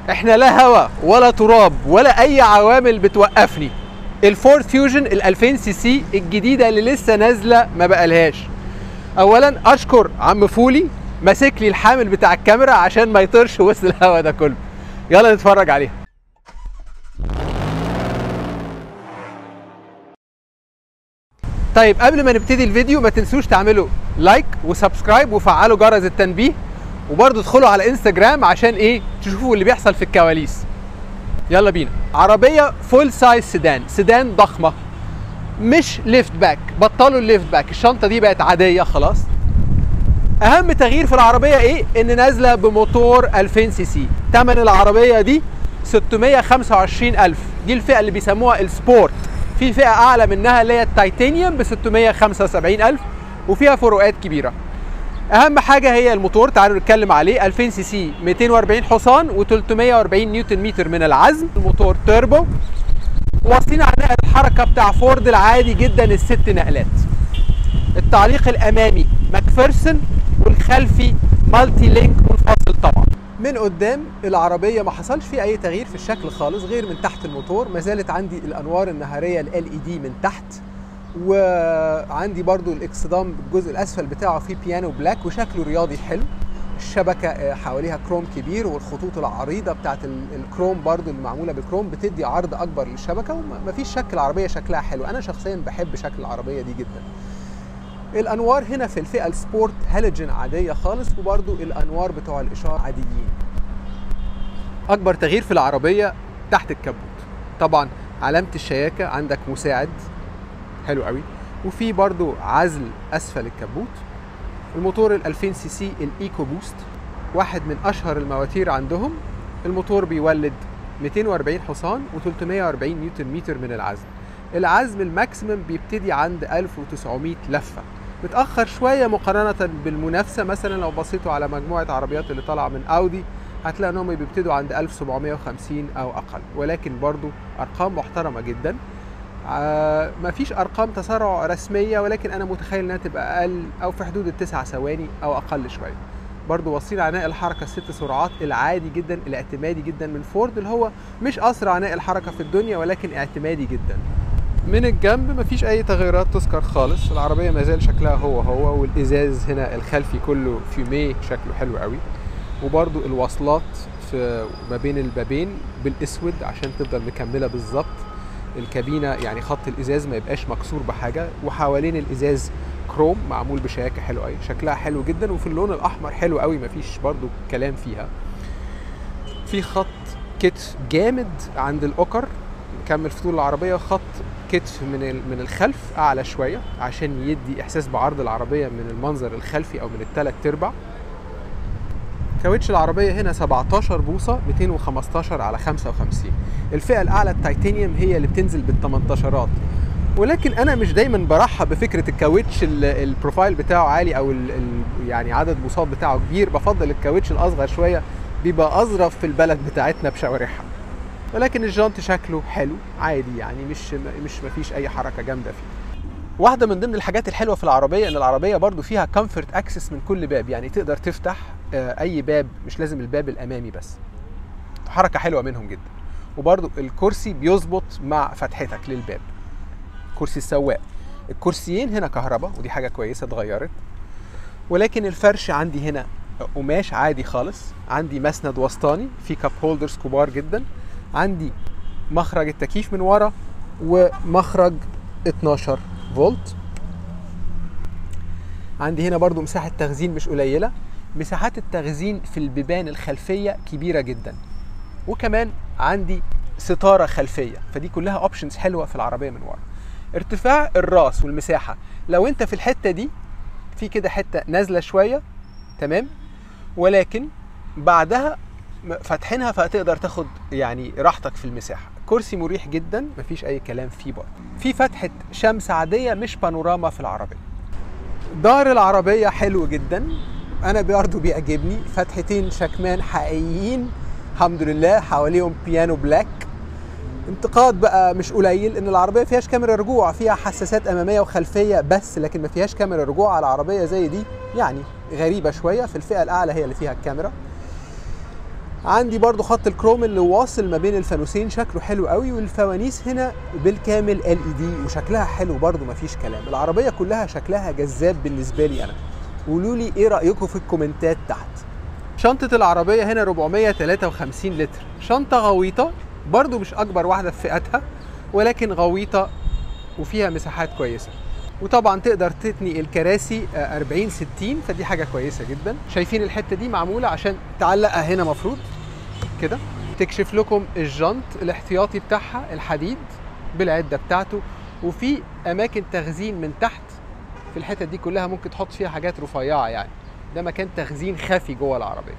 احنا لا هوا ولا تراب ولا اي عوامل بتوقفني الفورد فيوجن ال 2000 سي سي الجديده اللي لسه نازله ما بقالهاش اولا اشكر عم فولي ماسك لي الحامل بتاع الكاميرا عشان ما يطيرش وسط الهوا ده كله يلا نتفرج عليها طيب قبل ما نبتدي الفيديو ما تنسوش تعملوا لايك وسبسكرايب وفعلوا جرس التنبيه وبرضه ادخلوا على انستجرام عشان ايه تشوفوا اللي بيحصل في الكواليس يلا بينا عربية فول سايز سيدان سيدان ضخمة مش ليفت باك بطلوا الليفت باك الشنطة دي بقت عادية خلاص اهم تغيير في العربية ايه ان نازلة بموتور 2000 سي سي تمن العربية دي 625 ألف دي الفئة اللي بيسموها السبورت في فئة أعلى منها اللي هي التيتانيوم ب 675 ألف وفيها فروقات كبيرة اهم حاجه هي الموتور تعالوا نتكلم عليه 2000 سي سي 240 حصان و340 نيوتن متر من العزم الموتور توربو واصلين على نقل الحركه بتاع فورد العادي جدا الست نقلات التعليق الامامي ماكفيرسون والخلفي مالتي لينك منفصل طبعا من قدام العربيه ما حصلش فيه اي تغيير في الشكل خالص غير من تحت الموتور ما زالت عندي الانوار النهاريه ال اي دي من تحت وعندي برضو الاكسدام الجزء الاسفل بتاعه فيه بيانو بلاك وشكله رياضي حلو الشبكه حواليها كروم كبير والخطوط العريضه بتاعت الكروم برضو اللي معموله بالكروم بتدي عرض اكبر للشبكه ومفيش شك العربيه شكلها حلو انا شخصيا بحب شكل العربيه دي جدا الانوار هنا في الفئه السبورت هالوجين عاديه خالص وبرضو الانوار بتوع الاشاره عاديين اكبر تغيير في العربيه تحت الكبوت طبعا علامه الشياكه عندك مساعد حلو قوي وفي برضو عزل اسفل الكبوت الموتور ال 2000 سي سي الايكو بوست واحد من اشهر المواتير عندهم الموتور بيولد 240 حصان و340 نيوتن متر من العزم العزم الماكسيمم بيبتدي عند 1900 لفه متاخر شويه مقارنه بالمنافسه مثلا لو بصيتوا على مجموعه عربيات اللي طالعه من اودي هتلاقي انهم بيبتدوا عند 1750 او اقل ولكن برضو ارقام محترمه جدا آه مفيش ارقام تسارع رسميه ولكن انا متخيل انها تبقى اقل او في حدود التسع ثواني او اقل شويه برضو واصلين على نقل الحركه الست سرعات العادي جدا الاعتمادي جدا من فورد اللي هو مش اسرع نقل حركه في الدنيا ولكن اعتمادي جدا من الجنب مفيش اي تغيرات تذكر خالص العربيه ما زال شكلها هو هو والازاز هنا الخلفي كله فيوميه شكله حلو قوي وبرضو الوصلات في ما بين البابين بالاسود عشان تفضل مكمله بالظبط الكابينه يعني خط الازاز ما يبقاش مكسور بحاجه وحوالين الازاز كروم معمول بشياكه حلو قوي شكلها حلو جدا وفي اللون الاحمر حلو قوي مفيش برضو كلام فيها في خط كتف جامد عند الاوكر كمل في طول العربيه خط كتف من من الخلف اعلى شويه عشان يدي احساس بعرض العربيه من المنظر الخلفي او من الثلاث ارباع كاوتش العربية هنا 17 بوصة 215 على 55 الفئة الأعلى التيتانيوم هي اللي بتنزل بال 18 ولكن أنا مش دايما برحب بفكرة الكاوتش البروفايل بتاعه عالي أو ال ال يعني عدد بوصات بتاعه كبير بفضل الكاوتش الأصغر شوية بيبقى أظرف في البلد بتاعتنا بشوارعها ولكن الجانت شكله حلو عادي يعني مش مش مفيش أي حركة جامدة فيه واحدة من ضمن الحاجات الحلوة في العربية إن العربية برضو فيها كومفورت أكسس من كل باب يعني تقدر تفتح اي باب مش لازم الباب الامامي بس حركه حلوه منهم جدا وبرضو الكرسي بيظبط مع فتحتك للباب كرسي السواق الكرسيين هنا كهرباء ودي حاجه كويسه اتغيرت ولكن الفرش عندي هنا قماش عادي خالص عندي مسند وسطاني في كاب هولدرز كبار جدا عندي مخرج التكييف من ورا ومخرج 12 فولت عندي هنا برضو مساحه تخزين مش قليله مساحات التخزين في البيبان الخلفيه كبيره جدا وكمان عندي ستاره خلفيه فدي كلها اوبشنز حلوه في العربيه من ورا ارتفاع الراس والمساحه لو انت في الحته دي في كده حته نازله شويه تمام ولكن بعدها فاتحينها فتقدر تاخد يعني راحتك في المساحه كرسي مريح جدا مفيش اي كلام فيه برضه في فتحه شمس عاديه مش بانوراما في العربيه دار العربيه حلو جدا انا برضه بيعجبني فتحتين شكمان حقيقيين الحمد لله حواليهم بيانو بلاك انتقاد بقى مش قليل ان العربيه فيهاش كاميرا رجوع فيها حساسات اماميه وخلفيه بس لكن ما فيهاش كاميرا رجوع على عربيه زي دي يعني غريبه شويه في الفئه الاعلى هي اللي فيها الكاميرا عندي برضو خط الكروم اللي واصل ما بين الفانوسين شكله حلو قوي والفوانيس هنا بالكامل ال اي دي وشكلها حلو برضو مفيش كلام العربيه كلها شكلها جذاب بالنسبه لي انا قولوا لي ايه رايكم في الكومنتات تحت شنطه العربيه هنا 453 لتر شنطه غويطه برضو مش اكبر واحده في فئتها ولكن غويطه وفيها مساحات كويسه وطبعا تقدر تتني الكراسي 40 60 فدي حاجه كويسه جدا شايفين الحته دي معموله عشان تعلقها هنا مفروض كده تكشف لكم الجنط الاحتياطي بتاعها الحديد بالعده بتاعته وفي اماكن تخزين من تحت في الحتت دي كلها ممكن تحط فيها حاجات رفيعه يعني ده مكان تخزين خفي جوه العربيه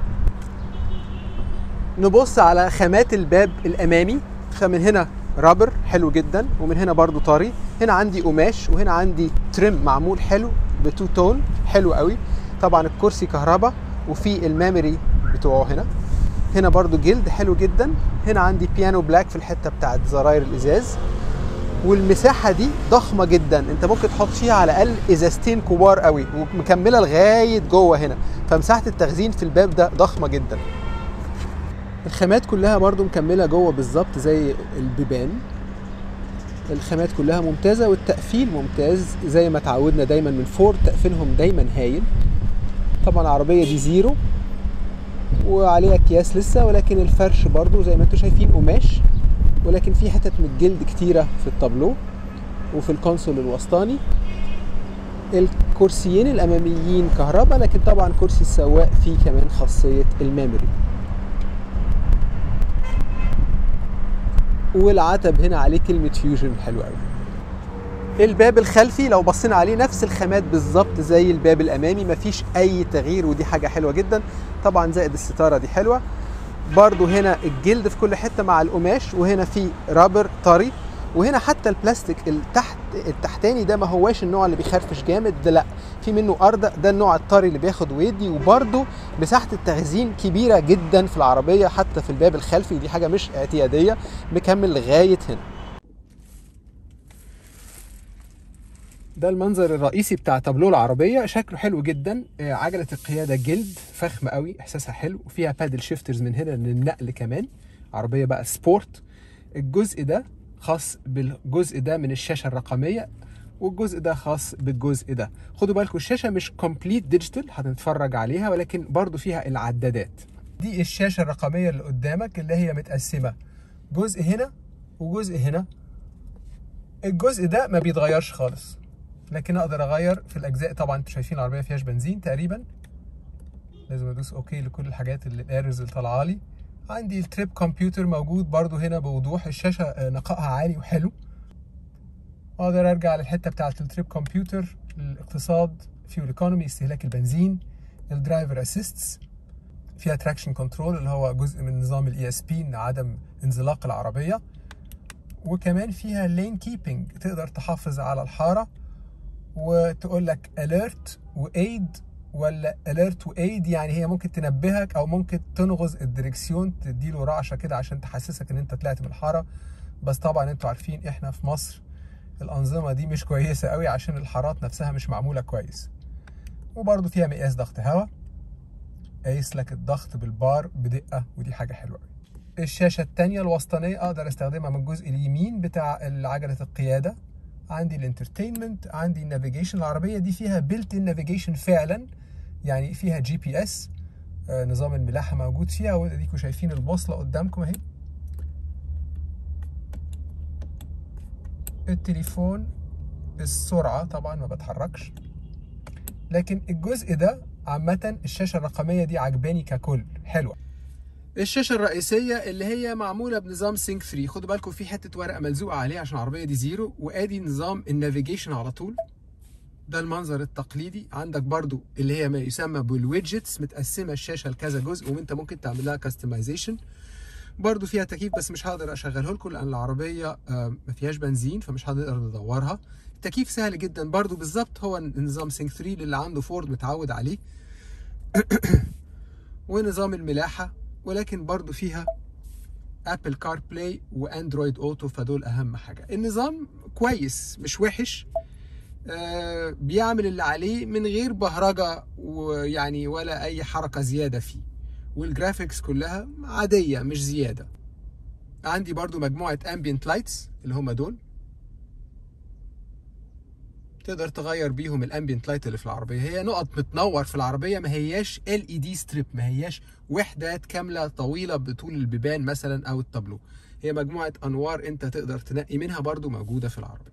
نبص على خامات الباب الامامي فمن هنا رابر حلو جدا ومن هنا برضو طري هنا عندي قماش وهنا عندي تريم معمول حلو بتو تون حلو قوي طبعا الكرسي كهرباء وفي الميموري بتوعه هنا هنا برضو جلد حلو جدا هنا عندي بيانو بلاك في الحته بتاعت زراير الازاز والمساحه دي ضخمه جدا انت ممكن تحط فيها على الاقل ازازتين كبار قوي ومكمله لغايه جوه هنا فمساحه التخزين في الباب ده ضخمه جدا الخامات كلها برضو مكمله جوه بالظبط زي البيبان الخامات كلها ممتازه والتقفيل ممتاز زي ما اتعودنا دايما من فورد تقفيلهم دايما هايل طبعا العربيه دي زيرو وعليها اكياس لسه ولكن الفرش برضو زي ما انتم شايفين قماش ولكن في حتت من الجلد كتيره في التابلو وفي الكونسول الوسطاني الكرسيين الاماميين كهرباء لكن طبعا كرسي السواق فيه كمان خاصيه الميموري والعتب هنا عليه كلمة فيوجن حلو قوي الباب الخلفي لو بصينا عليه نفس الخامات بالظبط زي الباب الامامي مفيش اي تغيير ودي حاجه حلوه جدا طبعا زائد الستاره دي حلوه برضو هنا الجلد في كل حته مع القماش وهنا في رابر طري وهنا حتى البلاستيك التحت التحتاني ده ما هواش النوع اللي بيخرفش جامد ده لا في منه ارض ده النوع الطري اللي بياخد ويدي وبرده مساحه التخزين كبيره جدا في العربيه حتى في الباب الخلفي ودي حاجه مش اعتياديه مكمل لغايه هنا ده المنظر الرئيسي بتاع تابلو العربية شكله حلو جدا عجلة القيادة جلد فخمة قوي احساسها حلو وفيها بادل شيفترز من هنا للنقل كمان عربية بقى سبورت الجزء ده خاص بالجزء ده من الشاشه الرقميه والجزء ده خاص بالجزء ده خدوا بالكم الشاشه مش كومبليت ديجيتال هنتفرج عليها ولكن برضو فيها العدادات دي الشاشه الرقميه اللي قدامك اللي هي متقسمه جزء هنا وجزء هنا الجزء ده ما بيتغيرش خالص لكن اقدر اغير في الاجزاء طبعا انتوا شايفين العربيه فيهاش بنزين تقريبا لازم ادوس اوكي لكل الحاجات اللي الايرز اللي طالعه لي عندي التريب كمبيوتر موجود برضو هنا بوضوح الشاشة نقائها عالي وحلو اقدر ارجع للحتة بتاعة التريب كمبيوتر الاقتصاد فيول ايكونومي استهلاك البنزين الدرايفر اسيستس فيها تراكشن كنترول اللي هو جزء من نظام الاي اس بي عدم انزلاق العربية وكمان فيها لين كيبنج تقدر تحافظ على الحارة وتقول لك اليرت وايد ولا اليرت وايد يعني هي ممكن تنبهك او ممكن تنغز الدركسيون تديله رعشه كده عشان تحسسك ان انت طلعت من الحاره بس طبعا انتوا عارفين احنا في مصر الانظمه دي مش كويسه قوي عشان الحارات نفسها مش معموله كويس وبرده فيها مقياس ضغط هواء قايس لك الضغط بالبار بدقه ودي حاجه حلوه قوي الشاشه الثانيه الوسطانيه اقدر استخدمها من الجزء اليمين بتاع عجله القياده عندي الانترتينمنت عندي النافيجيشن العربيه دي فيها بيلت ان نافيجيشن فعلا يعني فيها جي بي اس آه نظام الملاحه موجود فيها واديكم شايفين البوصله قدامكم اهي التليفون السرعه طبعا ما بتحركش لكن الجزء ده عامه الشاشه الرقميه دي عجباني ككل حلوه الشاشه الرئيسيه اللي هي معموله بنظام سينك 3 خدوا بالكم في حته ورقه ملزوقه عليها عشان العربيه دي زيرو وادي نظام النافيجيشن على طول ده المنظر التقليدي عندك برضو اللي هي ما يسمى بالويدجتس متقسمه الشاشه لكذا جزء وانت ممكن تعمل لها كاستمايزيشن برضو فيها تكييف بس مش هقدر اشغله لكم لان العربيه ما فيهاش بنزين فمش هنقدر ندورها التكييف سهل جدا برضو بالظبط هو نظام سينك 3 اللي عنده فورد متعود عليه ونظام الملاحه ولكن برضو فيها ابل كار بلاي واندرويد اوتو فدول اهم حاجه النظام كويس مش وحش آه بيعمل اللي عليه من غير بهرجه ويعني ولا اي حركه زياده فيه والجرافيكس كلها عاديه مش زياده عندي برضو مجموعه امبيانت لايتس اللي هم دول تقدر تغير بيهم الامبيانت لايت اللي في العربيه هي نقط بتنور في العربيه ما هياش ال اي دي ستريب ما هياش وحدات كامله طويله بطول البيبان مثلا او التابلو هي مجموعه انوار انت تقدر تنقي منها برضو موجوده في العربيه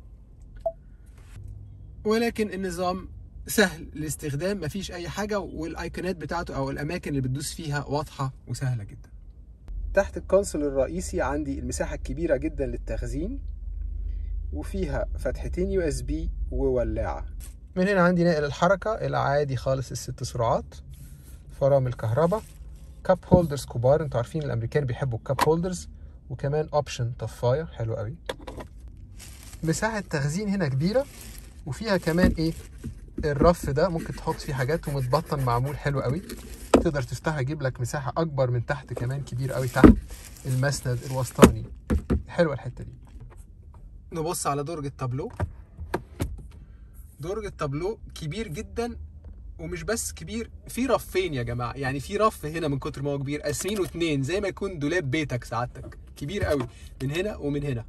ولكن النظام سهل الاستخدام مفيش اي حاجه والايقونات بتاعته او الاماكن اللي بتدوس فيها واضحه وسهله جدا تحت الكونسول الرئيسي عندي المساحه الكبيره جدا للتخزين وفيها فتحتين يو اس بي وولاعه من هنا عندي ناقل الحركه العادي خالص الست سرعات فرامل كهرباء كاب هولدرز كبار انتوا عارفين الامريكان بيحبوا الكاب هولدرز وكمان اوبشن طفايه حلو قوي مساحه تخزين هنا كبيره وفيها كمان ايه الرف ده ممكن تحط فيه حاجات ومتبطن معمول حلو قوي تقدر تفتحها يجيب لك مساحه اكبر من تحت كمان كبير قوي تحت المسند الوسطاني حلوه الحته دي نبص على درج التابلو درج التابلو كبير جدا ومش بس كبير في رفين يا جماعه يعني في رف هنا من كتر ما هو كبير قاسمينه اتنين زي ما يكون دولاب بيتك سعادتك كبير قوي من هنا ومن هنا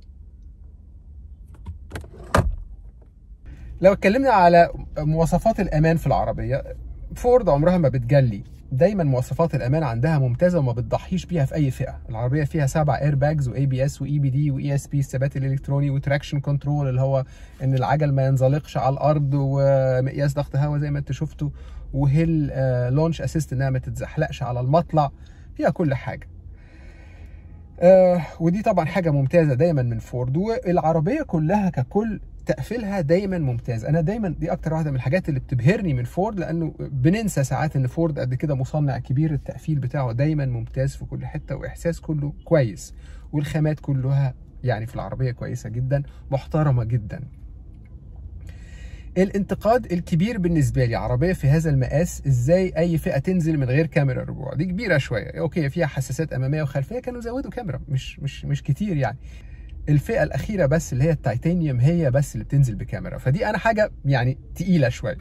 لو اتكلمنا على مواصفات الامان في العربيه فورد عمرها ما بتجلي دايما مواصفات الامان عندها ممتازه وما بتضحيش بيها في اي فئه العربيه فيها سبع اير باجز واي بي اس واي بي دي واي اس بي الثبات الالكتروني وتراكشن كنترول اللي هو ان العجل ما ينزلقش على الارض ومقياس ضغط هواء زي ما انت شفتوا وهيل لونش اسيست انها ما تتزحلقش على المطلع فيها كل حاجه آه ودي طبعا حاجه ممتازه دايما من فورد والعربيه كلها ككل تقفيلها دايما ممتاز انا دايما دي اكتر واحده من الحاجات اللي بتبهرني من فورد لانه بننسى ساعات ان فورد قد كده مصنع كبير التقفيل بتاعه دايما ممتاز في كل حته واحساس كله كويس والخامات كلها يعني في العربيه كويسه جدا محترمه جدا الانتقاد الكبير بالنسبه لي عربيه في هذا المقاس ازاي اي فئه تنزل من غير كاميرا رجوع دي كبيره شويه اوكي فيها حساسات اماميه وخلفيه كانوا زودوا كاميرا مش مش مش كتير يعني الفئه الاخيره بس اللي هي التيتانيوم هي بس اللي بتنزل بكاميرا فدي انا حاجه يعني تقيله شويه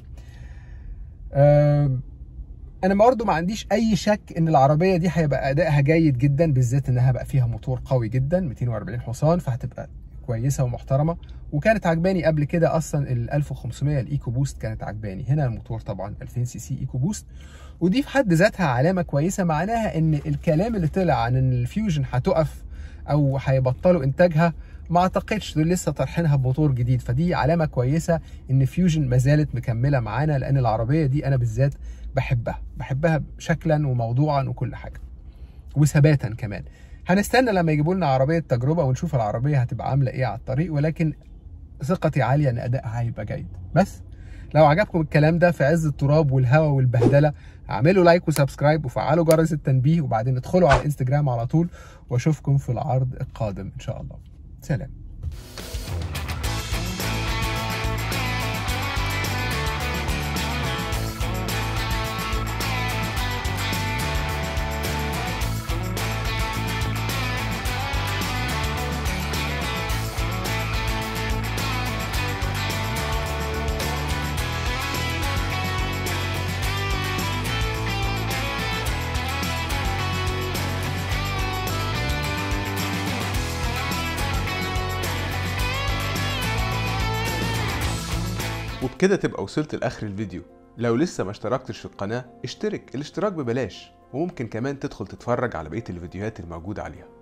أه انا برضه ما عنديش اي شك ان العربيه دي هيبقى ادائها جيد جدا بالذات انها بقى فيها موتور قوي جدا 240 حصان فهتبقى كويسه ومحترمه وكانت عجباني قبل كده اصلا ال 1500 الايكو بوست كانت عجباني هنا الموتور طبعا 2000 سي سي ايكو بوست ودي في حد ذاتها علامه كويسه معناها ان الكلام اللي طلع عن ان الفيوجن هتقف او هيبطلوا انتاجها ما اعتقدش دول لسه طرحينها بموتور جديد فدي علامه كويسه ان فيوجن ما زالت مكمله معانا لان العربيه دي انا بالذات بحبها بحبها شكلا وموضوعا وكل حاجه وثباتا كمان هنستنى لما يجيبوا لنا عربيه تجربه ونشوف العربيه هتبقى عامله ايه على الطريق ولكن ثقتي عاليه ان ادائها هيبقى جيد بس لو عجبكم الكلام ده في عز التراب والهواء والبهدله اعملوا لايك وسبسكرايب وفعلوا جرس التنبيه وبعدين ادخلوا على الانستجرام على طول واشوفكم في العرض القادم ان شاء الله سلام وبكده تبقى وصلت لاخر الفيديو لو لسه ما اشتركتش في القناة اشترك الاشتراك ببلاش وممكن كمان تدخل تتفرج على بقية الفيديوهات الموجودة عليها